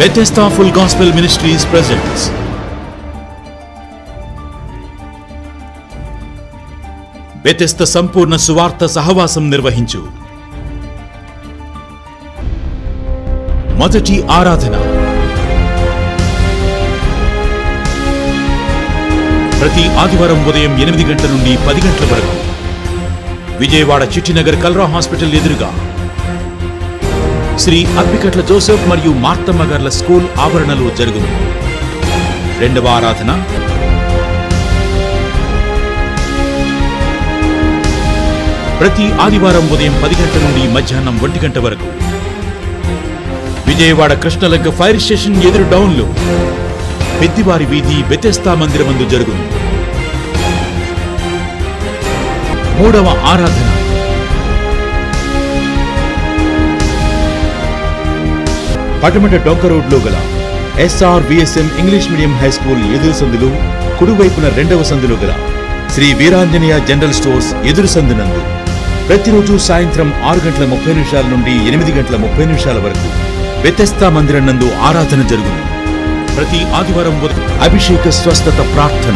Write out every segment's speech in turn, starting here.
Bethesda Full Gospel Ministries presents Bethesda సంపూర్ణ సువార్త సహవాసం నిర్వహించు మొదటి ఆరాధన ప్రతి ఆదివారం ఉదయం ఎనిమిది గంటల నుండి పది గంటల వరకు విజయవాడ చిట్టినగర్ కల్రా హాస్పిటల్ ఎదురుగా శ్రీ అప్పికట్ల జోసెఫ్ మరియు మార్తమ్మ గార్ల స్కూల్ ఆవరణలో జరుగును రెండవ ఆరాధన ప్రతి ఆదివారం ఉదయం పది గంటల నుండి మధ్యాహ్నం ఒంటి గంట వరకు విజయవాడ కృష్ణలంక ఫైర్ స్టేషన్ ఎదురు డౌన్లో పెద్దివారి వీధి బెతెస్తా మందిరమందు జరుగును మూడవ ఆరాధన పటమట డొంక రోడ్లో గల S R V S M English medium high school ఎదురు సందులు కుడివైపున రెండవ సందులో గల శ్రీ వీరాంజనేయ జనరల్ స్టోర్స్ ఎదురు సందునందు ప్రతిరోజు సాయంత్రం ఆరు గంటల ముప్పై నిమిషాల నుండి ఎనిమిది గంటల ముప్పై నిమిషాల వరకు వ్యతస్థా మందిరం నందు ఆరాధన జరుగును ప్రతి ఆదివారం ఉదయం అభిషేక స్వస్థత ప్రార్థన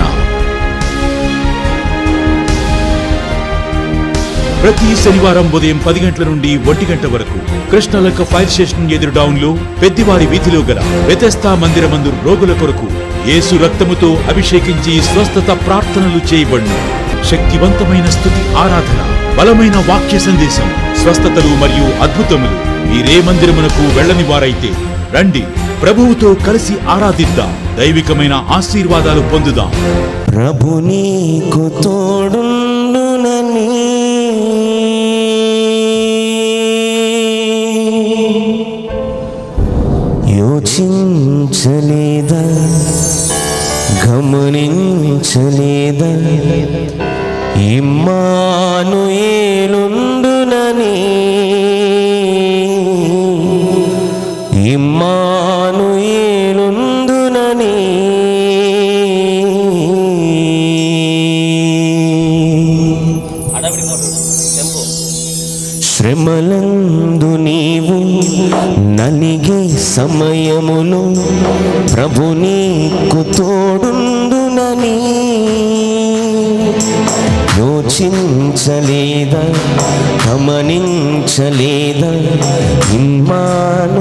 ప్రతి శనివారం ఉదయం పది గంటల నుండి ఒంటి గంట వరకు కృష్ణలక్క ఫైర్ స్టేషన్ ఎదురు డౌన్లో పెద్దివారి వీధిలో గల వ్యతస్థా మందిరమందు రోగుల కొరకు యేసు రక్తముతో అభిషేకించి స్వస్థత ప్రార్థనలు చేయబడును శక్తివంతమైన స్థుతి ఆరాధన బలమైన వాక్య సందేశం స్వస్థతలు మరియు అద్భుతములు మీరే మందిరమునకు వెళ్ళని వారైతే రండి ప్రభువుతో కలిసి ఆరాధిద్దాం దైవికమైన ఆశీర్వాదాలు పొందుదాం ప్రభు నీకు తోడుండునని యోచించలేదా గమనించలేదా ఇమ్మాను ఏలుండునని ఇమ్మాను ఏలుందునని శ్రమలందు నీవు నలిగే సమయములు ప్రభు నీకు తోడుండునని యోచించలేదా గమనించలేదా ఇమ్మాను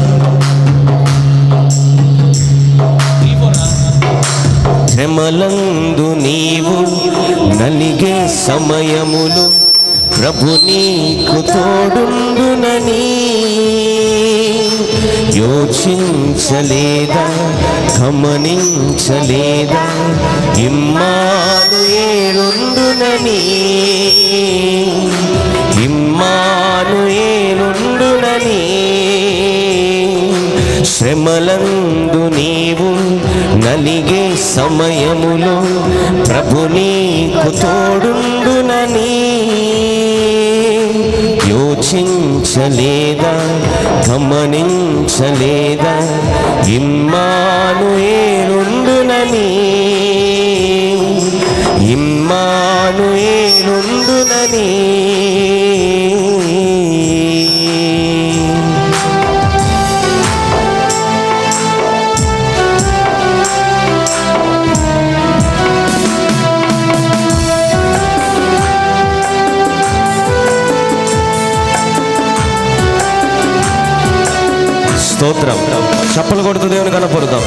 శ్రమలందు నీవు నలిగే సమయములు ప్రభు నీకు తోడుండునని యోచించలేదా గమనించలేదా ఇమ్మాను ఏలుండునని ఇమ్మాను ఏలుండునని శ్రమలందు నీవు నలిగే సమయములో ప్రభు నీకు తోడుండునని యోచించలేదా గమనించలేదా ఇమ్మాను ఏలుండునని ఇమ్మాను ఏలుండునని స్తోత్రం చప్పలు కొడుతూ దేవుని కనపరుదాం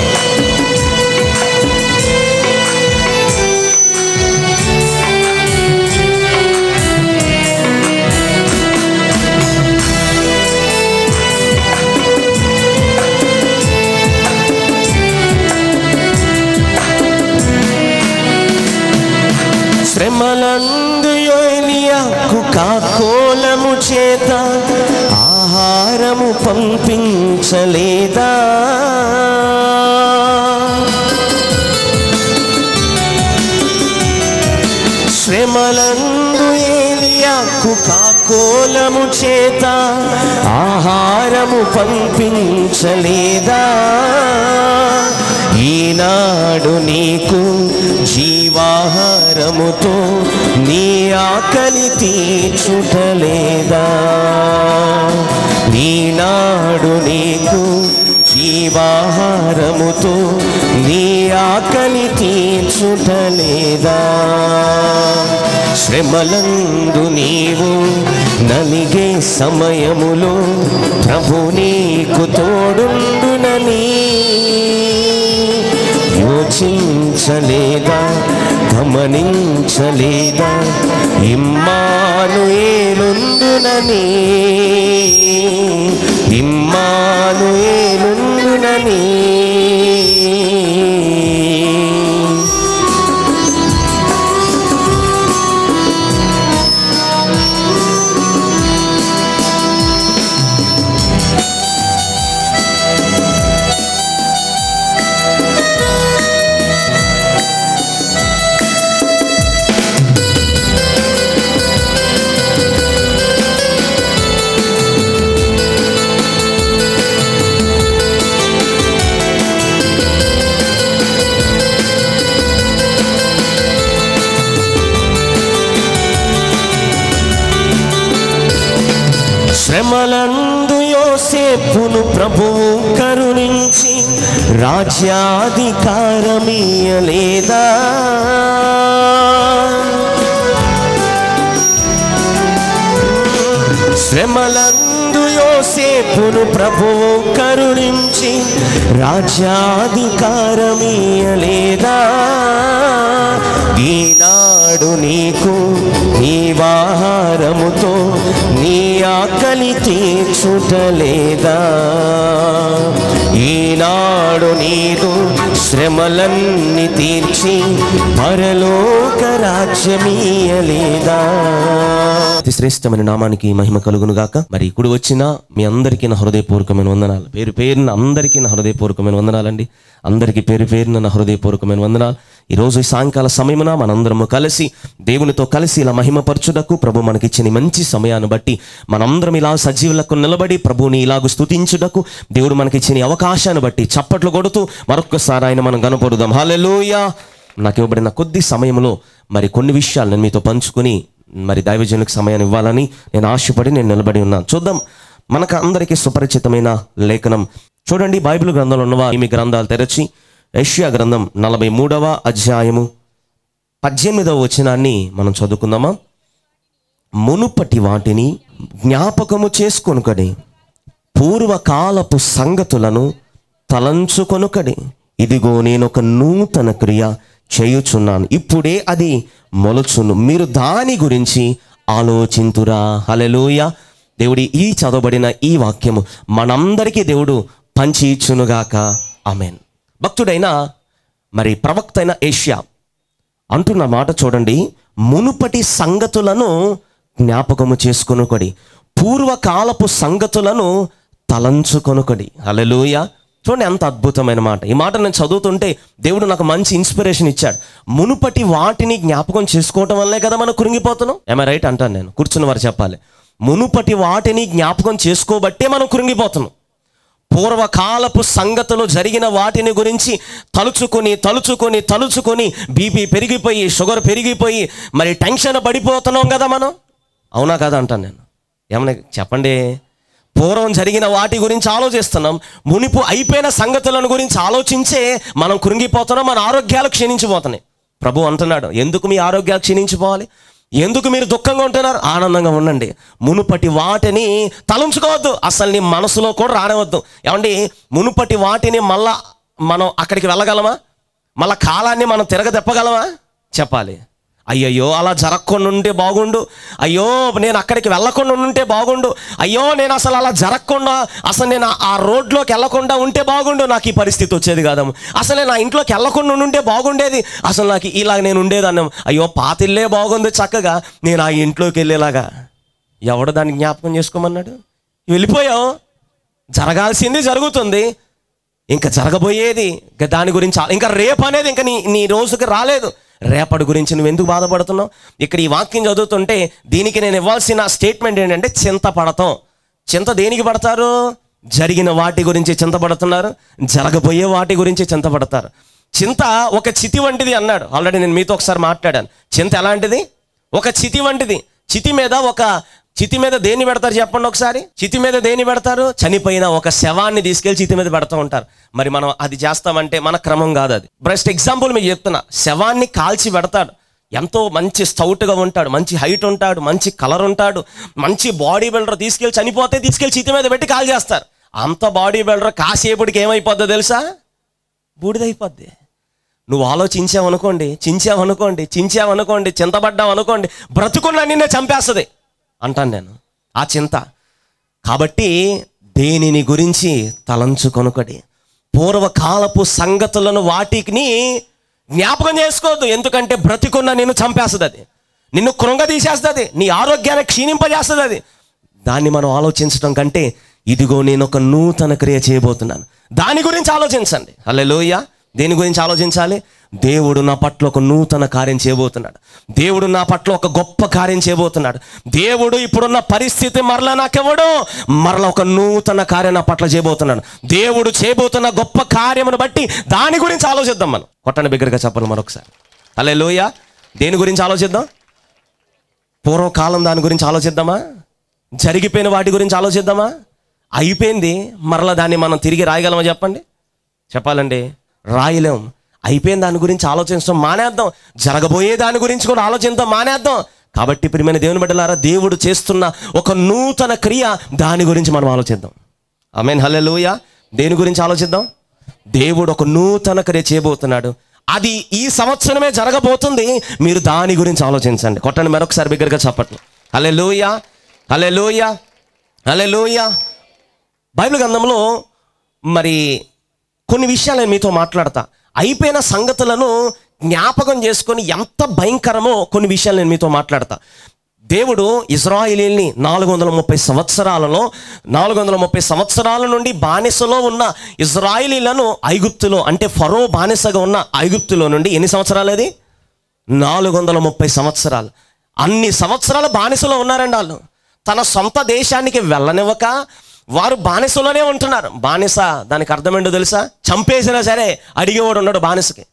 శ్రమలందు యోనియాకు కాకోలము చేత ఆహారము పంపించలేదా శ్రమలందు ఏలియాకు కాకోలము చేత ఆహారము పంపించలేదా ఈనాడు నీకు జీవాహారముతో నీ ఆకలి తీర్చుటలేదా ఈనాడు నీకు జీవాహారముతో నీ ఆకలి తీర్చుటలేదా శ్రమలందు నీవు నలిగే సమయములో ప్రభు నీకు తోడుండునని యోచించలేదా గమనించలేదా ఇమ్మాను ఏలుండునని ఇమ్మాను ఏలుండునని శ్రమలందు యోసేపును ప్రభువు కరుణించి రాజ్యాధికారమీయలేదా శ్రమలందు యోసేపును ప్రభువు కరుణించి రాజ్యాధికారమీయలేదా ఈనాడు నీకు నీ వాహారముతో నీ ఆకలి తీర్చుటలేదా ఈనాడు నీదు శ్రమలన్నీ తీర్చి పరలోక రాజ్యమీయలేదా అతి శ్రేష్టమైన నామానికి మహిమ కలుగును గాక మరి ఇప్పుడు వచ్చిన మీ అందరికీ నా హృదయపూర్వకమైన వందనాలు పేరు పేరున అందరికీ నా హృదయపూర్వకమైన వందనాలండి అందరికీ పేరు పేరున నా హృదయపూర్వకమైన వందనాలు ఈ రోజు ఈ సాయంకాల సమయమున మనందరము కలిసి దేవునితో కలిసి ఇలా మహిమపరచుటకు ప్రభు మనకిచ్చిన ఈ మంచి సమయాన్ని బట్టి మనందరం ఇలా సజీవులకు నిలబడి ప్రభుని ఇలాగ స్తుతించుటకు దేవుడు మనకిచ్చిన ఈ అవకాశాన్ని బట్టి చప్పట్లు కొడుతూ మరొక్కసారి ఆయన మనం కనపడుదాం హల్లెలూయా నాకు ఇవ్వబడిన కొద్ది సమయంలో మరి కొన్ని విషయాలు నేను మీతో పంచుకొని మరి దైవజనులకు సమయాన్ని ఇవ్వాలని నేను ఆశపడి నేను నిలబడి ఉన్నాను చూద్దాం మనకు అందరికీ సుపరిచితమైన లేఖనం చూడండి బైబిల్ గ్రంథంలో ఉన్నవా మీ గ్రంథాలు తెరచి యెషయా గ్రంథం నలభై మూడవ అధ్యాయము పద్దెనిమిదవ వచనాన్ని మనం చదువుకుందామా మునుపటి వాటిని జ్ఞాపకము చేసుకొనుకడి పూర్వకాలపు సంగతులను తలంచుకొనుకడి ఇదిగో నేను ఒక నూతన క్రియ చేయుచున్నాను ఇప్పుడే అది మొలచును మీరు దాని గురించి ఆలోచింతురా హలెలూయ దేవుడి ఈ చదవబడిన ఈ వాక్యము మనందరికీ దేవుడు పంచి ఇచ్చునుగాక ఆమెన్ భక్తుడైన మరి ప్రవక్త అయిన ఏషియా అంటున్న మాట చూడండి మునుపటి సంగతులను జ్ఞాపకము చేసుకొనుకొడి పూర్వకాలపు సంగతులను తలంచుకొనుకొడి హల్లెలూయ చూడండి ఎంత అద్భుతమైన మాట ఈ మాట నేను చదువుతుంటే దేవుడు నాకు మంచి ఇన్స్పిరేషన్ ఇచ్చాడు మునుపటి వాటిని జ్ఞాపకం చేసుకోవటం వల్లే కదా మనం కృంగిపోతున్నాం ఏమై రైట్ అంటాను నేను కూర్చున్న వారు చెప్పాలి మునుపటి వాటిని జ్ఞాపకం చేసుకోబట్టే మనం కృంగిపోతున్నాం పూర్వకాలపు సంగతులు జరిగిన వాటిని గురించి తలుచుకొని తలుచుకొని తలుచుకొని బీపీ పెరిగిపోయి షుగర్ పెరిగిపోయి మరి టెన్షన్ పడిపోతున్నాం కదా మనం అవునా కదా అంటాను నేను ఏమన్నా చెప్పండి పూర్వం జరిగిన వాటి గురించి ఆలోచిస్తున్నాం మునిపు అయిపోయిన సంగతులను గురించి ఆలోచించే మనం కృంగిపోతున్నాం మన ఆరోగ్యాలు క్షీణించిపోతున్నాయి ప్రభు అంటున్నాడు ఎందుకు మీ ఆరోగ్యాలు క్షీణించిపోవాలి ఎందుకు మీరు దుఃఖంగా ఉంటున్నారు ఆనందంగా ఉండండి మునుపటి వాటిని తలంచుకోవద్దు అసలు నీ మనసులో కూడా రానివద్దు ఏమండి మునుపటి వాటిని మళ్ళా మనం అక్కడికి వెళ్ళగలమా మళ్ళా కాలాన్ని మనం తిరగదెప్పగలమా చెప్పాలి అయ్యయ్యో అలా జరగకుండా ఉంటే బాగుండు అయ్యో నేను అక్కడికి వెళ్ళకుండా ఉంటే బాగుండు అయ్యో నేను అసలు అలా జరగకుండా అసలు నేను ఆ- ఆ రోడ్లోకి వెళ్ళకుండా ఉంటే బాగుండు నాకు ఈ పరిస్థితి వచ్చేది కాదమ్మ అసలు నేను ఆ ఇంట్లోకి వెళ్ళకుండా ఉంటే బాగుండేది అసలు నాకు ఇలాగ నేను ఉండేదాన్ని అయ్యో పాతిల్లే బాగుంది చక్కగా నేను ఆ ఇంట్లోకి వెళ్ళేలాగా ఎవడు దాన్ని జ్ఞాపకం చేసుకోమన్నాడు వెళ్ళిపోయావు జరగాల్సింది జరుగుతుంది ఇంకా జరగబోయేది ఇంకా దాని గురించి ఆ- ఇంకా రేపు అనేది ఇంకా నీ నీ రోజుకి రాలేదు రేపటి గురించి నువ్వు ఎందుకు బాధపడుతున్నావు ఇక్కడ ఈ వాక్యం చదువుతుంటే దీనికి నేను ఇవ్వాల్సిన స్టేట్మెంట్ ఏంటంటే చింత పడతాం చింత దేనికి పడతారు జరిగిన వాటి గురించి చింతపడుతున్నారు జరగబోయే వాటి గురించి చింతపడతారు చింత ఒక చితి వంటిది అన్నాడు ఆల్రెడీ నేను మీతో ఒకసారి మాట్లాడాను చింత ఎలాంటిది ఒక చితి వంటిది చితి మీద ఒక చితి మీద దేన్ని పెడతారు చెప్పండి ఒకసారి చితి మీద దేన్ని పెడతారు చనిపోయిన ఒక శవాన్ని తీసుకెళ్లి చితి మీద పెడతా ఉంటారు మరి మనం అది చేస్తామంటే మన క్రమం కాదు అది బెస్ట్ ఎగ్జాంపుల్ మీకు చెప్తున్నా శవాన్ని కాల్చి పెడతాడు ఎంతో మంచి స్టౌట్గా ఉంటాడు మంచి హైట్ ఉంటాడు మంచి కలర్ ఉంటాడు మంచి బాడీ బిల్డర్ తీసుకెళ్ళి చనిపోతే తీసుకెళ్ళి చితి మీద పెట్టి కాల్ చేస్తారు అంత బాడీ బిల్డర్ కాసేపటికి ఏమైపోద్దో తెలుసా బూడిదైపోద్ది నువ్వు ఆలోచించావనుకోండి చించావనుకోండి చించావనుకోండి చింతపడ్డావనుకోండి బ్రతుకున్న నిన్నే చంపేస్తుంది అంటాను నేను ఆ చింత కాబట్టి దేనిని గురించి తలంచుకొనుకడి పూర్వకాలపు సంగతులను వాటిని జ్ఞాపకం చేసుకోవద్దు ఎందుకంటే బ్రతికున్న నిన్ను చంపేస్తుంది అది నిన్ను కృంగదీసేస్తుంది నీ ఆరోగ్యాన్ని క్షీణింపజేస్తుంది అది దాన్ని మనం ఆలోచించడం కంటే ఇదిగో నేను ఒక నూతన క్రియ చేయబోతున్నాను దాని గురించి ఆలోచించండి హల్లెలూయా దేని గురించి ఆలోచించాలి దేవుడు నా పట్ల ఒక నూతన కార్యం చేయబోతున్నాడు దేవుడు నా పట్ల ఒక గొప్ప కార్యం చేయబోతున్నాడు దేవుడు ఇప్పుడున్న పరిస్థితి మరలా నాకెవడు మరలా ఒక నూతన కార్యం నా పట్ల చేయబోతున్నాడు దేవుడు చేయబోతున్న గొప్ప కార్యమును బట్టి దాని గురించి ఆలోచిద్దాం మనం కొట్టని బిగ్గరగా చెప్పాలి మరొకసారి అలే లోయ దేని గురించి ఆలోచిద్దాం పూర్వకాలం దాని గురించి ఆలోచిద్దామా జరిగిపోయిన వాటి గురించి ఆలోచిద్దామా అయిపోయింది మరలా దాన్ని మనం తిరిగి రాయగలమా చెప్పండి చెప్పాలండి రాయలేం అయిపోయిన దాని గురించి ఆలోచించడం మానేద్దాం జరగబోయే దాని గురించి కూడా ఆలోచించడం మానేద్దాం కాబట్టి ప్రియమైన దేవుని బిడ్డలారా దేవుడు చేస్తున్న ఒక నూతన క్రియ దాని గురించి మనం ఆలోచిద్దాం ఆమెన్ హల్లెలూయ దేని గురించి ఆలోచిద్దాం దేవుడు ఒక నూతన క్రియ చేయబోతున్నాడు అది ఈ సంవత్సరమే జరగబోతుంది మీరు దాని గురించి ఆలోచించండి కొట్టండి మరొకసారి బిగ్గరగా చెప్పట్లు హలే లోయ హలే లోయ హలే లోయ బైబిల్ గ్రంథంలో మరి కొన్ని విషయాలు నేను మీతో మాట్లాడతా అయిపోయిన సంగతులను జ్ఞాపకం చేసుకొని ఎంత భయంకరమో కొన్ని విషయాలు నేను మీతో మాట్లాడతా దేవుడు ఇజ్రాయిలీల్ని నాలుగు వందల ముప్పై సంవత్సరాలలో నాలుగు వందల ముప్పై సంవత్సరాల నుండి బానిసలో ఉన్న ఇజ్రాయిలీలను ఐగుప్తులో అంటే ఫరో బానిసగా ఉన్న ఐగుప్తులో నుండి ఎన్ని సంవత్సరాలు అది నాలుగు వందల ముప్పై సంవత్సరాలు అన్ని సంవత్సరాలు బానిసలో ఉన్నారండి వాళ్ళు తన సొంత దేశానికి వెళ్ళనివ్వక వారు బానిసలోనే ఉంటున్నారు బానిస దానికి అర్థమేంటో తెలుసా చంపేసినా సరే అడిగేవాడు ఉన్నాడు బానిసకి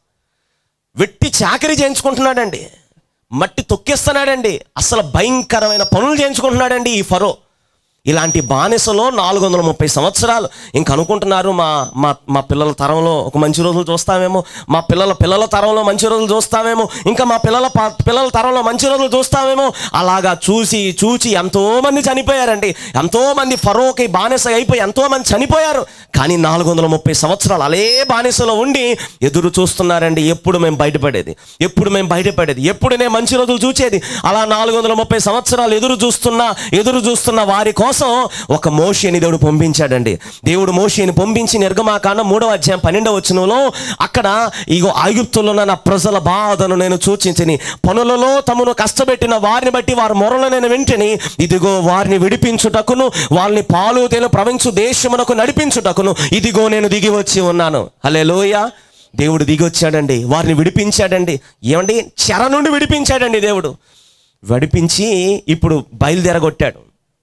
వెట్టి చాకరీ చేయించుకుంటున్నాడండి మట్టి తొక్కిస్తున్నాడండి అసలు భయంకరమైన పనులు చేయించుకుంటున్నాడండి ఈ ఫరో ఇలాంటి బానిసలో నాలుగు వందల ముప్పై సంవత్సరాలు ఇంక అనుకుంటున్నారు మా మా మా పిల్లల తరంలో ఒక మంచి రోజులు చూస్తామేమో మా పిల్లల పిల్లల తరంలో మంచి రోజులు చూస్తామేమో ఇంకా మా పిల్లల ప- పిల్లల తరంలో మంచి రోజులు చూస్తామేమో అలాగా చూసి చూచి ఎంతోమంది చనిపోయారండి ఎంతోమంది ఫరోకి బానిస అయిపోయి ఎంతోమంది చనిపోయారు కానీ నాలుగు వందల ముప్పై సంవత్సరాలు అలే బానిసలో ఉండి ఎదురు చూస్తున్నారండి ఎప్పుడు మేము బయటపడేది ఎప్పుడు మేము బయటపడేది ఎప్పుడు నేను మంచి రోజులు చూచేది అలా నాలుగు వందల ముప్పై సంవత్సరాలు ఎదురు చూస్తున్న ఎదురు చూస్తున్న వారి కోసం ఒక మోషేని దేవుడు పంపించాడండి దేవుడు మోషేని పంపించి నిర్గమాకాండం మూడవ అధ్యాయం పన్నెండవ వచనంలో అక్కడ ఇగో ఐగుప్తులో ఉన్న నా ప్రజల బాధను నేను సూచించని పనులలో తమను కష్టపెట్టిన వారిని బట్టి వారి మొరలు నేను వింటిని ఇదిగో వారిని విడిపించుటకును వాళ్ళని పాలు తేను ప్రవించు దేశమునకు నడిపించుటకును ఇదిగో నేను దిగి వచ్చి ఉన్నాను హలే దేవుడు దిగి వచ్చాడండి వారిని విడిపించాడండి ఏమండి చెర నుండి విడిపించాడండి దేవుడు విడిపించి ఇప్పుడు బయలుదేరగొట్టాడు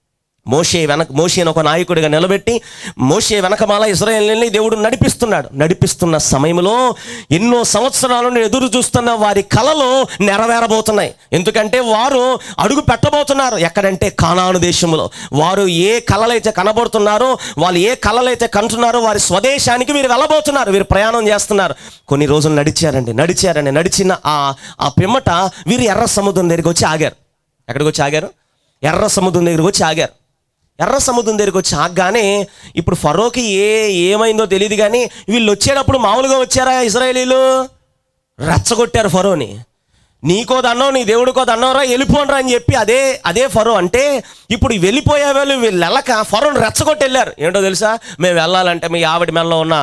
మోషే వెనక మోషేని ఒక నాయకుడిగా నిలబెట్టి మోషే వెనకమాల ఇజ్రాయేల్ని దేవుడు నడిపిస్తున్నాడు నడిపిస్తున్న సమయంలో ఎన్నో సంవత్సరాల నుండి ఎదురు చూస్తున్న వారి కళలు నెరవేరబోతున్నాయి ఎందుకంటే వారు అడుగు పెట్టబోతున్నారు ఎక్కడంటే కానాను దేశంలో వారు ఏ కళలైతే కనబడుతున్నారో వాళ్ళు ఏ కళలైతే కంటున్నారో వారి స్వదేశానికి వీరు వెళ్ళబోతున్నారు వీరు ప్రయాణం చేస్తున్నారు కొన్ని రోజులు నడిచారండి నడిచారండి నడిచిన ఆ ఆ పిమ్మట వీరు ఎర్ర సముద్రం దగ్గరికి వచ్చి ఆగారు ఎక్కడికి వచ్చి ఆగారు ఎర్ర సముద్రం దగ్గరికి వచ్చి ఆగారు ఎర్ర సముద్రం దగ్గరికి వచ్చి ఆగగానే ఇప్పుడు ఫరోకి ఏ ఏమైందో తెలియదు కానీ వీళ్ళు వచ్చేటప్పుడు మామూలుగా వచ్చారా ఇజ్రాయేలీలు రెచ్చగొట్టారు ఫరోని నీకో దన్నో నీ దేవుడికో దన్నోరా వెళ్ళిపోనరా అని చెప్పి అదే అదే ఫరో అంటే ఇప్పుడు ఈ వెళ్ళిపోయే వాళ్ళు వీళ్ళు వెళ్ళక ఫరోని రెచ్చగొట్టి వెళ్ళారు ఏంటో తెలుసా మేము వెళ్ళాలంటే మీ ఆవిడ మెల్లో ఉన్న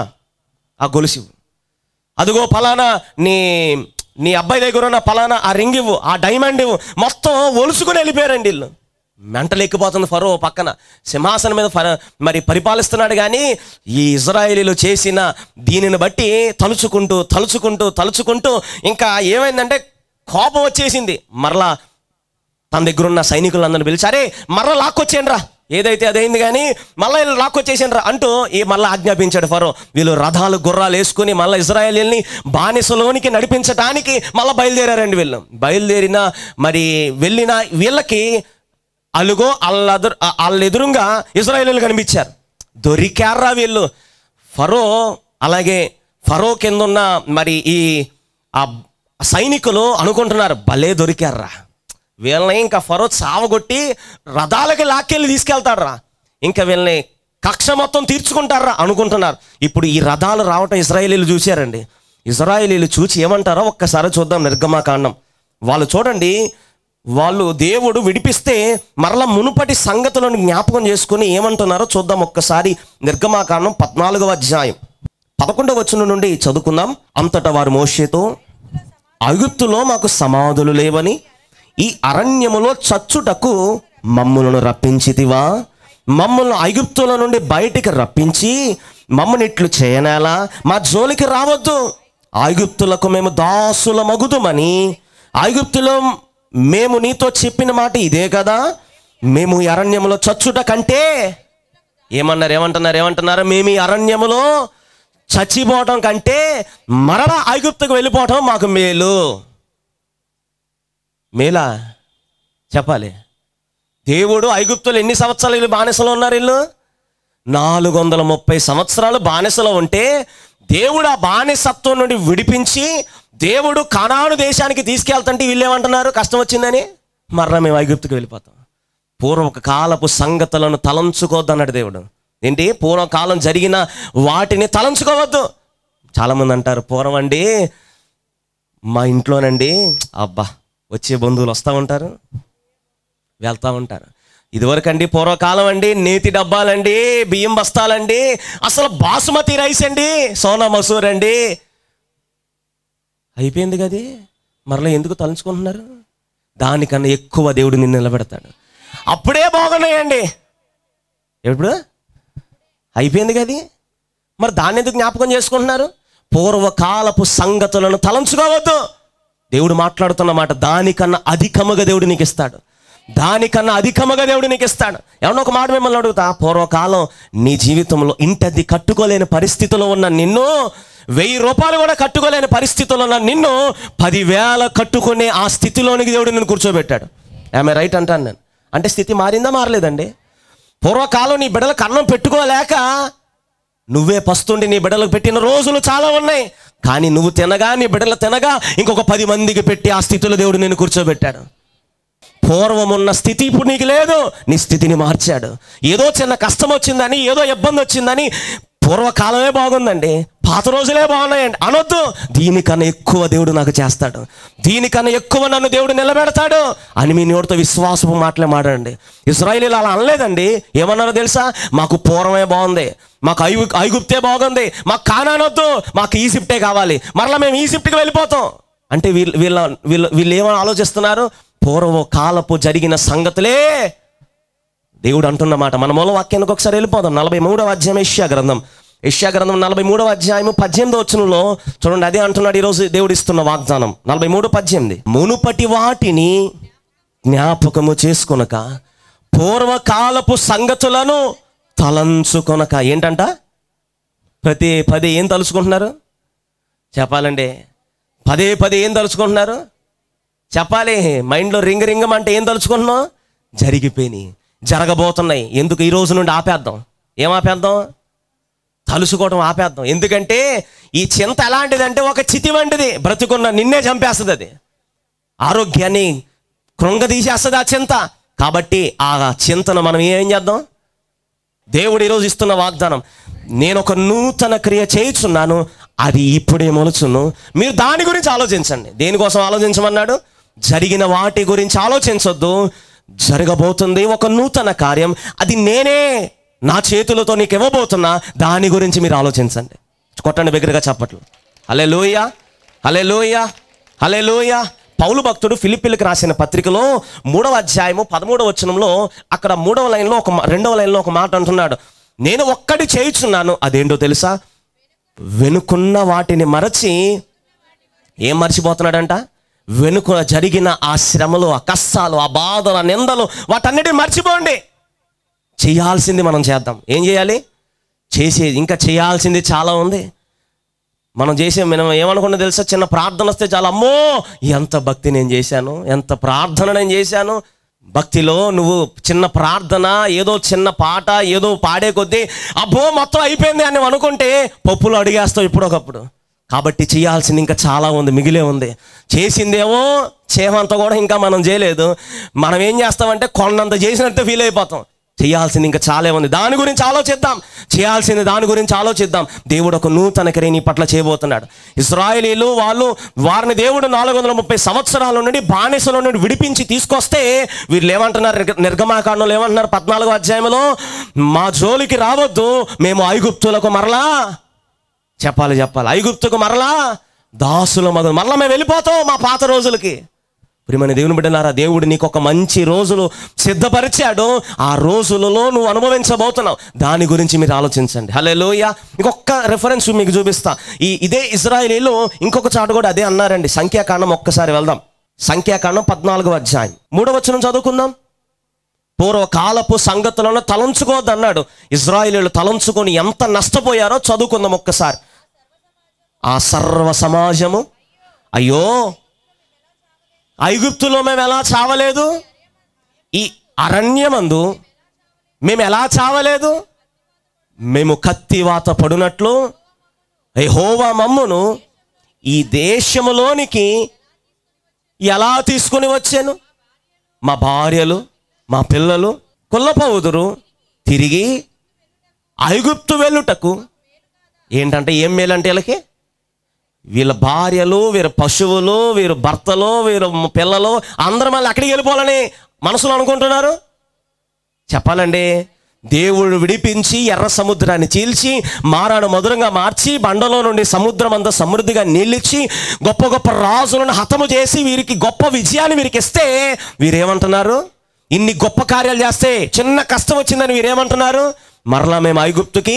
ఆ గొలుసు ఇవ్వు. అదిగో ఫలానా నీ నీ అబ్బాయి దగ్గర ఉన్న ఫలానా ఆ రింగ్ ఇవ్వు ఆ డైమండ్ ఇవ్వు మొత్తం ఒలుసుకుని వెళ్ళిపోయారండి వీళ్ళు మెంటలు ఎక్కిపోతుంది ఫరో ఓ పక్కన సింహాసనం మీద ఫర మరి పరిపాలిస్తున్నాడు కానీ ఈ ఇజ్రాయేలీలు చేసిన దీనిని బట్టి తలుచుకుంటూ తలుచుకుంటూ తలుచుకుంటూ ఇంకా ఏమైందంటే కోపం వచ్చేసింది మరలా తన దగ్గర ఉన్న సైనికులందరిని పిలిచి అరే మరలా లాక్కొచ్చేయండి రా ఏదైతే అదైంది కానీ మళ్ళీ వీళ్ళు లాక్కొచ్చేసిండ్రా అంటూ ఈ మళ్ళీ ఆజ్ఞాపించాడు ఫరో వీళ్ళు రథాలు గుర్రాలు వేసుకుని మళ్ళీ ఇజ్రాయేలీల్ని బానిసలోనికి నడిపించడానికి మళ్ళీ బయలుదేరారండి వీళ్ళు బయలుదేరిన మరి వెళ్ళిన వీళ్ళకి అలుగో వాళ్ళ వాళ్ళ ఎదురుగా ఇజ్రాయేలీలు కనిపించారు దొరికారా వీళ్ళు ఫరో అలాగే ఫరో కింద ఉన్న మరి ఈ ఆ సైనికులు అనుకుంటున్నారు భలే దొరికారా వీళ్ళని ఇంకా ఫరో చావగొట్టి రథాలకి లాక్కెళ్ళి తీసుకెళ్తాడరా ఇంకా వీళ్ళని కక్ష మొత్తం తీర్చుకుంటారా అనుకుంటున్నారు ఇప్పుడు ఈ రథాలు రావటం ఇజ్రాయేలీలు చూశారండి ఇజ్రాయేలీలు చూసి ఏమంటారో ఒక్కసారి చూద్దాం నిర్గమాకాండం వాళ్ళు చూడండి వాళ్ళు దేవుడు విడిపిస్తే మరలా మునుపటి సంగతులను జ్ఞాపకం చేసుకుని ఏమంటున్నారో చూద్దాం ఒక్కసారి నిర్గమాకాండం పద్నాలుగవ అధ్యాయం పదకొండవ వచనం నుండి చదువుకుందాం అంతటా వారు మోషేతో ఐగుప్తులో మాకు సమాధులు లేవని ఈ అరణ్యములో చచ్చుటకు మమ్ములను రప్పించితివా మమ్మల్ని ఐగుప్తుల నుండి బయటికి రప్పించి మమ్మల్ని ఇట్లు చేయనేలా మా జోలికి రావద్దు ఐగుప్తులకు మేము దాసుల మగుదుమని ఐగుప్తులో మేము నీతో చెప్పిన మాట ఇదే కదా మేము ఈ అరణ్యములో చచ్చుట కంటే ఏమన్నారు ఏమంటున్నారు ఏమంటున్నారు మేము ఈ అరణ్యములో చచ్చిపోవటం కంటే మరణ ఐగుప్తుకు వెళ్ళిపోవటం మాకు మేలు మేలా చెప్పాలి దేవుడు ఐగుప్తులు ఎన్ని సంవత్సరాలు వీళ్ళు బానిసలో ఉన్నారు వీళ్ళు నాలుగు వందల ముప్పై సంవత్సరాలు బానిసలో ఉంటే దేవుడు ఆ బానిసత్వం నుండి విడిపించి దేవుడు కనాను దేశానికి తీసుకెళ్తుంటే వీళ్ళు ఏమంటున్నారు కష్టం వచ్చిందని మర్ర మేము ఐగుప్తుకు వెళ్ళిపోతాం పూర్వక కాలపు సంగతులను తలంచుకోవద్దన్నాడు దేవుడు ఏంటి పూర్వకాలం జరిగిన వాటిని తలంచుకోవద్దు చాలామంది అంటారు పూర్వం అండి మా ఇంట్లోనండి అబ్బా వచ్చే బంధువులు వస్తూ ఉంటారు వెళ్తూ ఉంటారు ఇదివరకు అండి పూర్వకాలం అండి నేతి డబ్బాలండి బియ్యం బస్తాలండి అసలు బాసుమతి రైస్ అండి సోనా మసూర్ అండి అయిపోయింది కది మరలా ఎందుకు తలుచుకుంటున్నారు దానికన్నా ఎక్కువ దేవుడు నిన్ను నిలబెడతాడు అప్పుడే బాగున్నాయండి ఎప్పుడు అయిపోయింది కది మరి దాన్ని ఎందుకు జ్ఞాపకం చేసుకుంటున్నారు పూర్వకాలపు సంగతులను తలంచుకోవద్దు దేవుడు మాట్లాడుతున్న మాట దానికన్నా అధికముగా దేవుడు నీకు ఇస్తాడు దానికన్నా అధికముగా దేవుడు నీకు ఇస్తాడు ఏమన్నా ఒక మాట మిమ్మల్ని అడుగుతా పూర్వకాలం నీ జీవితంలో ఇంటది కట్టుకోలేని పరిస్థితిలో ఉన్న నిన్ను వెయ్యి రూపాయలు కూడా కట్టుకోలేని పరిస్థితిలో ఉన్న నిన్ను పదివేల కట్టుకునే ఆ స్థితిలోనికి దేవుడు నిన్ను కూర్చోబెట్టాడు ఆమె రైట్ అంటాను నేను అంటే స్థితి మారిందా మారలేదండి పూర్వకాలం నీ బిడ్డలకు అన్నం పెట్టుకోలేక నువ్వే పస్తుండి నీ బిడ్డలకు పెట్టిన రోజులు చాలా ఉన్నాయి కానీ నువ్వు తినగా నీ బిడ్డలు తినగా ఇంకొక పది మందికి పెట్టి ఆ స్థితిలో దేవుడు నేను కూర్చోబెట్టాడు పూర్వం ఉన్న స్థితి ఇప్పుడు నీకు లేదు నీ స్థితిని మార్చాడు ఏదో చిన్న కష్టం వచ్చిందని ఏదో ఇబ్బంది వచ్చిందని పూర్వకాలమే బాగుందండి పాత రోజులే బాగున్నాయండి అనొద్దు దీనికన్నా ఎక్కువ దేవుడు నాకు చేస్తాడు దీనికన్నా ఎక్కువ నన్ను దేవుడు నిలబెడతాడు అని మీ నోటితో విశ్వాసపు మాటలే మాట్లాడండి ఇస్రాయలీలు అలా అనలేదండి ఏమన్నారో తెలుసా మాకు పూర్వమే బాగుంది మాకు ఐగు ఐగుప్తే బాగుంది మాకు కానానొద్దు మాకు ఈజిప్టే కావాలి మరలా మేము ఈజిప్ట్కి వెళ్ళిపోతాం అంటే వీళ్ళు వీళ్ళ వీళ్ళు వీళ్ళు ఏమని ఆలోచిస్తున్నారు పూర్వ కాలపు జరిగిన సంగతులే దేవుడు అంటున్నమాట మన మూల వాక్యానికి ఒకసారి వెళ్ళిపోదాం నలభై మూడవ అధ్యాయం యష్యా గ్రంథం యష్యా గ్రంథం నలభై మూడవ అధ్యాయం పద్దెనిమిదో వచనంలో చూడండి అదే అంటున్నాడు ఈరోజు దేవుడు ఇస్తున్న వాగ్దానం నలభై మూడు పద్దెనిమిది మునుపటి వాటిని జ్ఞాపకము చేసుకొనక పూర్వకాలపు సంగతులను తలంచుకొనక ఏంటంట ప్రతి పదే ఏం తలుచుకుంటున్నారు చెప్పాలండి పదే పదే ఏం తలుచుకుంటున్నారు చెప్పాలి మైండ్లో రింగ రింగం అంటే ఏం తలుచుకుంటున్నాం జరిగిపోయినాయి జరగబోతున్నాయి ఎందుకు ఈ రోజు నుండి ఆపేద్దాం ఏం ఆపేద్దాం తలుసుకోవడం ఆపేద్దాం ఎందుకంటే ఈ చింత ఎలాంటిదంటే ఒక చితి వంటిది బ్రతుకున్న నిన్నే చంపేస్తుంది అది ఆరోగ్యాన్ని కృంగదీసేస్తుంది ఆ చింత కాబట్టి ఆ చింతను మనం ఏం చేద్దాం దేవుడు ఈరోజు ఇస్తున్న వాగ్దానం నేను ఒక నూతన క్రియ చేయుచున్నాను అది ఇప్పుడే మొలుచును మీరు దాని గురించి ఆలోచించండి దేనికోసం ఆలోచించమన్నాడు జరిగిన వాటి గురించి ఆలోచించొద్దు జరగబోతుంది ఒక నూతన కార్యం అది నేనే నా చేతులతో నీకు ఇవ్వబోతున్నా దాని గురించి మీరు ఆలోచించండి కొట్టండి బిగ్గరగా చెప్పట్లు అలే లోయ అలే లోయ అలే లోయ పౌలు భక్తుడు ఫిలిపిల్కి రాసిన పత్రికలో మూడవ అధ్యాయము పదమూడవ వచనంలో అక్కడ మూడవ లైన్లో ఒక మా- రెండవ లైన్లో ఒక మాట అంటున్నాడు నేను ఒక్కటి చేయుచున్నాను అదేంటో తెలుసా వెనుకున్న వాటిని మరచి ఏం మర్చిపోతున్నాడంట వెనుక జరిగిన ఆ శ్రమలు ఆ కష్టాలు ఆ బాధలు ఆ నిందలు వాటన్నిటిని మర్చిపోండి చేయాల్సింది మనం చేద్దాం ఏం చేయాలి చేసేది ఇంకా చేయాల్సింది చాలా ఉంది మనం చేసే మనం ఏమనుకున్నా తెలుసా చిన్న ప్రార్థన వస్తే చాలా అమ్మో ఎంత భక్తి నేను చేశాను ఎంత ప్రార్థన నేను చేశాను భక్తిలో నువ్వు చిన్న ప్రార్థన ఏదో చిన్న పాట ఏదో పాడే కొద్దీ అబ్బో మొత్తం అయిపోయింది అని అనుకుంటే పప్పులు అడిగేస్తావు ఇప్పుడొకప్పుడు కాబట్టి చేయాల్సింది ఇంకా చాలా ఉంది మిగిలే ఉంది చేసిందేమో చేమంత కూడా ఇంకా మనం చేయలేదు మనం ఏం చేస్తామంటే కొండంత చేసినట్టే ఫీల్ అయిపోతాం చేయాల్సింది ఇంకా చాలా ఉంది దాని గురించి ఆలోచిద్దాం చేయాల్సింది దాని గురించి ఆలోచిద్దాం దేవుడు ఒక నూతన క్రియ నీ పట్ల చేయబోతున్నాడు ఇస్రాయేలీలు వాళ్ళు వారిని దేవుడు నాలుగు వందల ముప్పై సంవత్సరాల నుండి బానిసల నుండి విడిపించి తీసుకొస్తే వీళ్ళు ఏమంటున్నారు నిర్గ- నిర్గమాకాండంలో ఏమంటున్నారు పద్నాలుగో అధ్యాయంలో మా జోలికి రావద్దు మేము ఐగుప్తులకు మరలా చెప్పాలి చెప్పాలి ఐగుప్తుకు మరలా దాసుల మగ మరలా మేము వెళ్ళిపోతాం మా పాత రోజులకి ప్రియమైన దేవుని బిడ్డలారా దేవుడు నీకు ఒక మంచి రోజులు సిద్ధపరిచాడు ఆ రోజులలో నువ్వు అనుభవించబోతున్నావు దాని గురించి మీరు ఆలోచించండి హలే లోయ ఇంకొక రెఫరెన్స్ మీకు చూపిస్తా ఈ ఇదే ఇజ్రాయేలీలో ఇంకొక చాటు కూడా అదే అన్నారండి సంఖ్యాకాండం ఒక్కసారి వెళ్దాం సంఖ్యాకాండం పద్నాలుగో అధ్యాయం మూడవ వచనం చదువుకుందాం పూర్వకాలపు సంగతులను తలంచుకోవద్దు అన్నాడు ఇజ్రాయిలీలు తలంచుకొని ఎంత నష్టపోయారో చదువుకుందాం ఒక్కసారి ఆ సర్వ సమాజము అయ్యో ఐగుప్తులో మేము ఎలా చావలేదు ఈ అరణ్యమందు మేము ఎలా చావలేదు మేము కత్తివాత పడునట్లు హోవా మమ్మును ఈ దేశములోనికి ఎలా తీసుకుని వచ్చాను మా భార్యలు మా పిల్లలు కొల్లపోవుదురు తిరిగి ఐగుప్తు వెళ్ళుటకు ఏంటంటే ఏం మేలంటే వీళ్ళకి వీళ్ళ భార్యలు వీరి పశువులు వీరు భర్తలు వీరు పిల్లలు అందరూ మళ్ళీ అక్కడికి వెళ్ళిపోవాలని మనసులో అనుకుంటున్నారు చెప్పాలండి దేవుడు విడిపించి ఎర్ర సముద్రాన్ని చీల్చి మారాడు మధురంగా మార్చి బండలో నుండి సముద్రం అంతా సమృద్ధిగా నీళ్ళిచ్చి గొప్ప గొప్ప రాజులను హతము చేసి వీరికి గొప్ప విజయాన్ని వీరికి ఇస్తే వీరేమంటున్నారు ఇన్ని గొప్ప కార్యాలు చేస్తే చిన్న కష్టం వచ్చిందని వీరేమంటున్నారు మరలా మేము ఐగుప్తుకి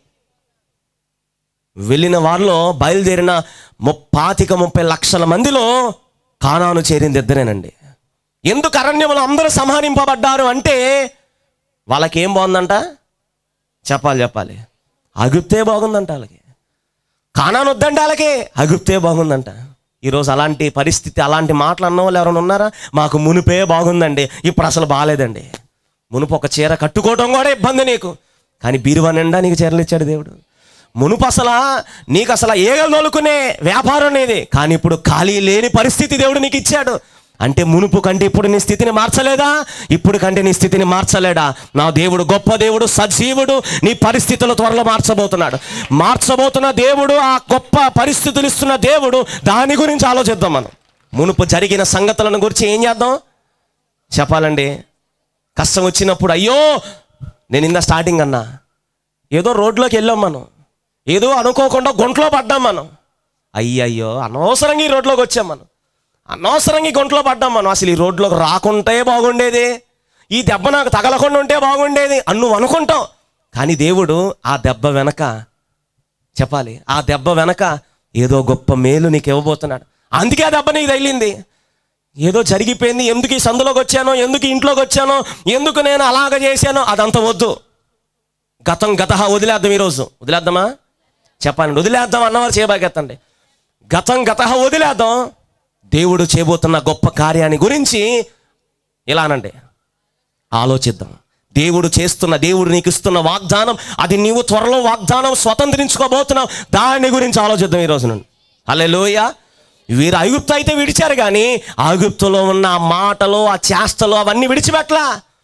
వెళ్ళిన వారిలో బయలుదేరిన ముప్పాతిక ముప్పై లక్షల మందిలో కానాను చేరింది ఇద్దరేనండి ఎందుకు అరణ్యములు అందరూ సంహరింపబడ్డారు అంటే వాళ్ళకి ఏం బాగుందంట చెప్పాలి చెప్పాలి అగుప్తే బాగుందంట వాళ్ళకి కానాను వద్దంట వాళ్ళకి అగుప్తే బాగుందంట ఈరోజు అలాంటి పరిస్థితి అలాంటి మాటలు అన్న వాళ్ళు ఎవరైనా ఉన్నారా మాకు మునిపే బాగుందండి ఇప్పుడు అసలు బాగాలేదండి మునుపు ఒక చీర కట్టుకోవడం కూడా ఇబ్బంది నీకు కానీ బీరువా నిండా నీకు చీరలు ఇచ్చాడు దేవుడు మునుపు అసలు నీకు అసలు ఏగలు నోలుకునే వ్యాపారం అనేది కానీ ఇప్పుడు ఖాళీ లేని పరిస్థితి దేవుడు నీకు ఇచ్చాడు అంటే మునుపు కంటే ఇప్పుడు నీ స్థితిని మార్చలేదా ఇప్పుడు కంటే నీ స్థితిని మార్చలేడా నా దేవుడు గొప్ప దేవుడు సజీవుడు నీ పరిస్థితులు త్వరలో మార్చబోతున్నాడు మార్చబోతున్న దేవుడు ఆ గొప్ప పరిస్థితులు ఇస్తున్న దేవుడు దాని గురించి ఆలోచిద్దాం మనం మునుపు జరిగిన సంగతులను గురించి ఏం చేద్దాం చెప్పాలండి కష్టం వచ్చినప్పుడు అయ్యో నేను ఇందా స్టార్టింగ్ అన్నా ఏదో రోడ్లోకి వెళ్ళాం మనం ఏదో అనుకోకుండా గుంట్లో పడ్డాం మనం అయ్యయ్యో అనవసరంగా ఈ రోడ్లోకి వచ్చాం మనం అనవసరంగా ఈ గుంట్లో పడ్డాం మనం అసలు ఈ రోడ్లోకి రాకుంటే బాగుండేది ఈ దెబ్బ నాకు తగలకుండా ఉంటే బాగుండేది అని నువ్వు అనుకుంటావు కానీ దేవుడు ఆ దెబ్బ వెనక చెప్పాలి ఆ దెబ్బ వెనక ఏదో గొప్ప మేలు నీకు ఇవ్వబోతున్నాడు అందుకే ఆ దెబ్బ నీకు తగిలింది ఏదో జరిగిపోయింది ఎందుకు ఈ సందులోకి వచ్చానో ఎందుకు ఈ ఇంట్లోకి వచ్చానో ఎందుకు నేను అలాగ చేశానో అదంతా వద్దు గతం గత వదిలేద్దాం ఈరోజు వదిలేద్దామా చెప్పండి వదిలేద్దాం అన్నవారు చేయబాగెత్తండి గతం గత వదిలేద్దాం దేవుడు చేయబోతున్న గొప్ప కార్యాన్ని గురించి ఇలానండి ఆలోచిద్దాం దేవుడు చేస్తున్న దేవుడు నీకు ఇస్తున్న వాగ్దానం అది నీవు త్వరలో వాగ్దానం స్వతంత్రించుకోబోతున్నావు దాని గురించి ఆలోచిద్దాం ఈ రోజు నుండి అల్లెలోయ వీరు ఐగుప్తు అయితే విడిచారు కానీ ఐగుప్తులో ఉన్న ఆ మాటలు ఆ చేష్టలు అవన్నీ విడిచిపెట్టలా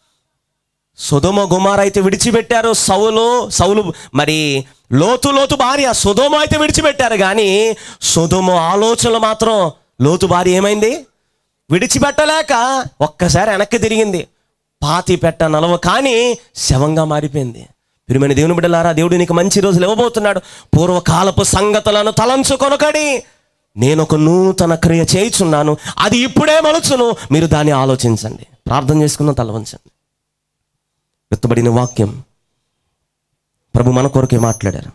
సుధమ గుమార అయితే విడిచిపెట్టారు సౌలు సౌలు మరి లోతు లోతు భార్య సుధమ అయితే విడిచిపెట్టారు కానీ సుధమ ఆలోచనలు మాత్రం లోతు భార్య ఏమైంది విడిచిపెట్టలేక ఒక్కసారి వెనక్కి తిరిగింది పాతి పెట్ట నలవ కానీ శవంగా మారిపోయింది పిరిమైన దేవుని బిడ్డలారా దేవుడు నీకు మంచి రోజులు ఇవ్వబోతున్నాడు పూర్వకాలపు సంగతులను తలంచుకొనకడి నేను ఒక నూతన క్రియ చేయుచున్నాను అది ఇప్పుడే మలుచును మీరు దాన్ని ఆలోచించండి ప్రార్థన చేసుకుందాం తలవంచండి ఎత్తబడిన వాక్యం ప్రభు మన కొరకే మాట్లాడారు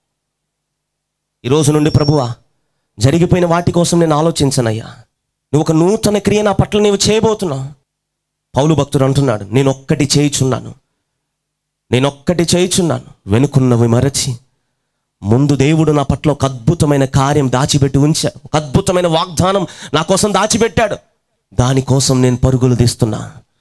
ఈ రోజు నుండి ప్రభువా జరిగిపోయిన వాటి కోసం నేను ఆలోచించనయ్యా నువ్వు ఒక నూతన క్రియ నా పట్ల నీవు చేయబోతున్నావు పౌలు భక్తుడు అంటున్నాడు నేను ఒక్కటి చేయుచున్నాను నేను ఒక్కటి చేయుచున్నాను వెనుకున్నవి మరచి ముందు దేవుడు నా పట్ల ఒక అద్భుతమైన కార్యం దాచిపెట్టి ఉంచాడు ఒక అద్భుతమైన వాగ్దానం నా కోసం దాచిపెట్టాడు దానికోసం నేను పరుగులు తీస్తున్నా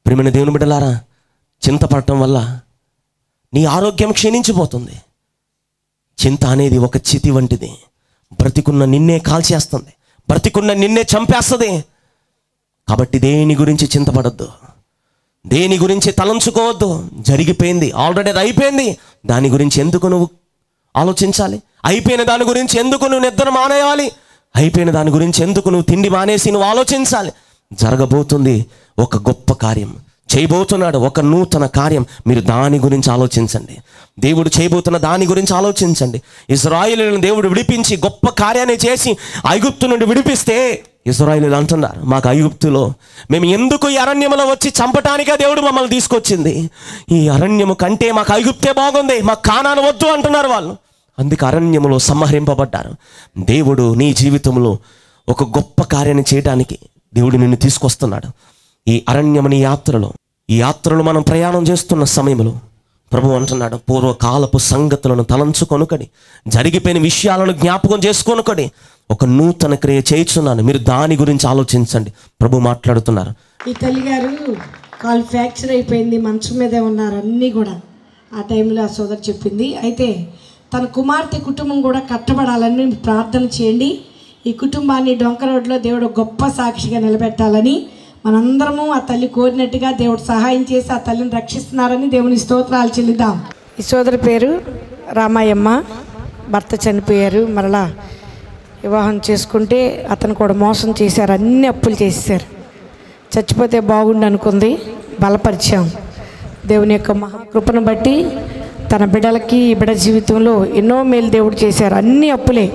ప్రియమైన దేవుని బిడ్డలారా చింతపడటం వల్ల నీ ఆరోగ్యం క్షీణించిపోతుంది చింత అనేది ఒక చితి వంటిది బ్రతికున్న నిన్నే కాల్చేస్తుంది బ్రతికున్న నిన్నే చంపేస్తుంది కాబట్టి దేని గురించి చింతపడద్దు దేని గురించి తలంచుకోవద్దు జరిగిపోయింది ఆల్రెడీ అది అయిపోయింది దాని గురించి ఎందుకు నువ్వు ఆలోచించాలి అయిపోయిన దాని గురించి ఎందుకు నువ్వు నిద్ర మానేయాలి అయిపోయిన దాని గురించి ఎందుకు నువ్వు తిండి మానేసి నువ్వు ఆలోచించాలి జరగబోతుంది ఒక గొప్ప కార్యం చేయబోతున్నాడు ఒక నూతన కార్యం మీరు దాని గురించి ఆలోచించండి దేవుడు చేయబోతున్న దాని గురించి ఆలోచించండి ఇజ్రాయిలను దేవుడు విడిపించి గొప్ప కార్యాన్ని చేసి ఐగుప్తు నుండి విడిపిస్తే ఇజ్రాయిలు అంటున్నారు మాకు ఐగుప్తులో మేము ఎందుకు ఈ అరణ్యములో వచ్చి చంపటానికే దేవుడు మమ్మల్ని తీసుకొచ్చింది ఈ అరణ్యము కంటే మాకు ఐగుప్తే బాగుంది మాకు కానాను వద్దు అంటున్నారు వాళ్ళు అందుకే అరణ్యములో సంహరింపబడ్డారు దేవుడు నీ జీవితంలో ఒక గొప్ప కార్యాన్ని చేయడానికి దేవుడు నిన్ను తీసుకొస్తున్నాడు ఈ అరణ్యమని యాత్రలో ఈ యాత్రలో మనం ప్రయాణం చేస్తున్న సమయంలో ప్రభు అంటున్నాడు పూర్వకాలపు సంగతులను తలంచుకొనుకడి జరిగిపోయిన విషయాలను జ్ఞాపకం చేసుకొనుకడి ఒక నూతన క్రియ చేయించున్నాను మీరు దాని గురించి ఆలోచించండి ప్రభు మాట్లాడుతున్నారు ఈ తల్లి గారు కాలు ఫ్రాక్చర్ అయిపోయింది మంచం మీదే ఉన్నారు అన్నీ కూడా ఆ టైంలో ఆ సోదరు చెప్పింది అయితే తన కుమార్తె కుటుంబం కూడా కట్టబడాలని ప్రార్థన చేయండి ఈ కుటుంబాన్ని డొంక రోడ్లో దేవుడు గొప్ప సాక్షిగా నిలబెట్టాలని మనందరము ఆ తల్లి కోరినట్టుగా దేవుడు సహాయం చేసి ఆ తల్లిని రక్షిస్తున్నారని దేవుని స్తోత్రాలు చెల్లిద్దాం ఈ సోదరి పేరు రామాయమ్మ భర్త చనిపోయారు మరలా వివాహం చేసుకుంటే అతను కూడా మోసం చేశారు అన్ని అప్పులు చేసేసారు చచ్చిపోతే బాగుండు అనుకుంది బలపరిచాం దేవుని యొక్క మహాకృపను బట్టి తన బిడ్డలకి ఈ బిడ్డ జీవితంలో ఎన్నో మేలు దేవుడు చేశారు అన్ని అప్పులే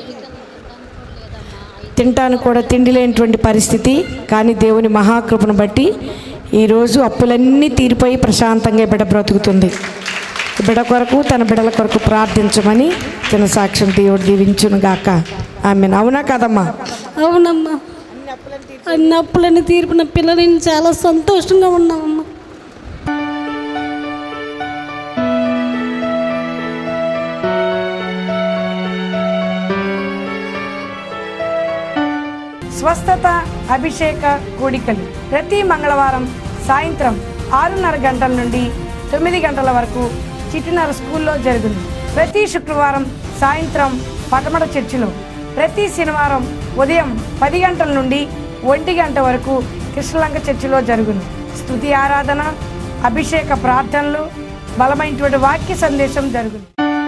తినటానికి కూడా తిండి లేనటువంటి పరిస్థితి కానీ దేవుని మహాకృపను బట్టి ఈరోజు అప్పులన్నీ తీరిపోయి ప్రశాంతంగా ఈ బిడ్డ బ్రతుకుతుంది ఈ బిడ్డ కొరకు తన బిడ్డల కొరకు ప్రార్థించమని తన సాక్ష్యం దేవుడు దీవించును గాక ఆమె అవునా కదమ్మా అవునమ్మా అన్ని అప్పులన్నీ తీర్పిన పిల్లలు నేను చాలా సంతోషంగా ఉన్నామమ్మా స్వస్థత అభిషేక కూడికలు ప్రతి మంగళవారం సాయంత్రం ఆరున్నర గంటల నుండి తొమ్మిది గంటల వరకు చిట్టినర స్కూల్లో జరుగును ప్రతి శుక్రవారం సాయంత్రం పటమట చర్చిలో ప్రతి శనివారం ఉదయం పది గంటల నుండి ఒంటి గంట వరకు కృష్ణలంక చర్చిలో జరుగును స్తుతి ఆరాధన అభిషేక ప్రార్థనలు బలమైనటువంటి వాక్య సందేశం జరుగును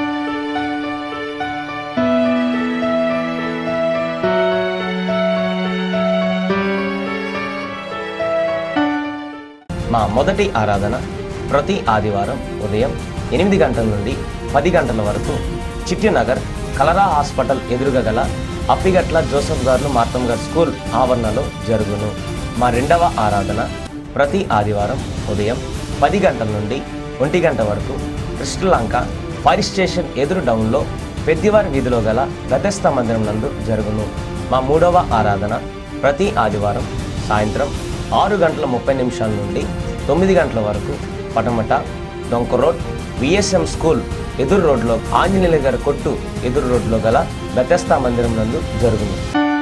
మా మొదటి ఆరాధన ప్రతి ఆదివారం ఉదయం ఎనిమిది గంటల నుండి పది గంటల వరకు చిట్టినగర్ కలరా హాస్పిటల్ ఎదురుగా గల అప్పిగట్ల జోసఫ్ గారు మార్తం గారు స్కూల్ ఆవరణలో జరుగును మా రెండవ ఆరాధన ప్రతి ఆదివారం ఉదయం పది గంటల నుండి ఒంటి గంట వరకు కృష్ణలంక ఫైర్ స్టేషన్ ఎదురు డౌన్లో పెద్దివారి వీధిలో గల గతస్థ మందిరం నందు జరుగును మా మూడవ ఆరాధన ప్రతి ఆదివారం సాయంత్రం ఆరు గంటల ముప్పై నిమిషాల నుండి తొమ్మిది గంటల వరకు పటమట డొంక రోడ్ విఎస్ఎం స్కూల్ ఎదురు రోడ్లో ఆంజనేయుల గారి కొట్టు ఎదురు రోడ్లో గల గతస్థ మందిరం నందు జరుగును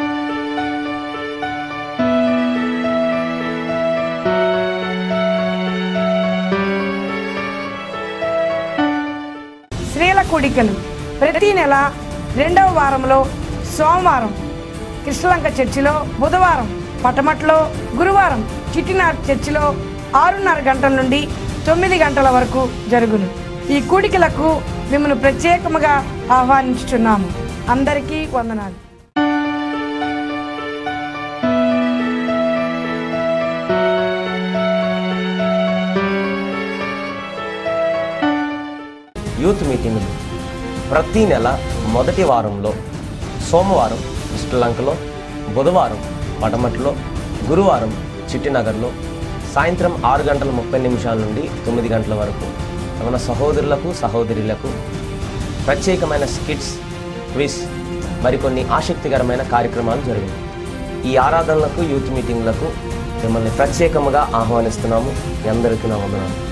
స్త్రీల కూడికలు ప్రతి నెల రెండవ వారంలో సోమవారం కృష్ణలంక చర్చిలో బుధవారం పటమట్లో గురువారం చిట్టినార్ చర్చిలో ఆరున్నర గంటల నుండి తొమ్మిది గంటల వరకు జరుగును ఈ కూడికలకు మిమ్మల్ని ప్రత్యేకముగా ఆహ్వానించుచున్నాము అందరికీ వందనాలు యూత్ మీటింగులు ప్రతి నెల మొదటి వారంలో సోమవారం శ్రీలంకలో బుధవారం పటమట్లో గురువారం చిట్టినగర్లో సాయంత్రం ఆరు గంటల ముప్పై నిమిషాల నుండి తొమ్మిది గంటల వరకు మన సహోదరులకు సహోదరులకు ప్రత్యేకమైన స్కిట్స్ క్విజ్ మరికొన్ని ఆసక్తికరమైన కార్యక్రమాలు జరిగాయి ఈ ఆరాధనలకు యూత్ మీటింగ్లకు మిమ్మల్ని ప్రత్యేకముగా ఆహ్వానిస్తున్నాము మీ అందరికీ నా వందనాలు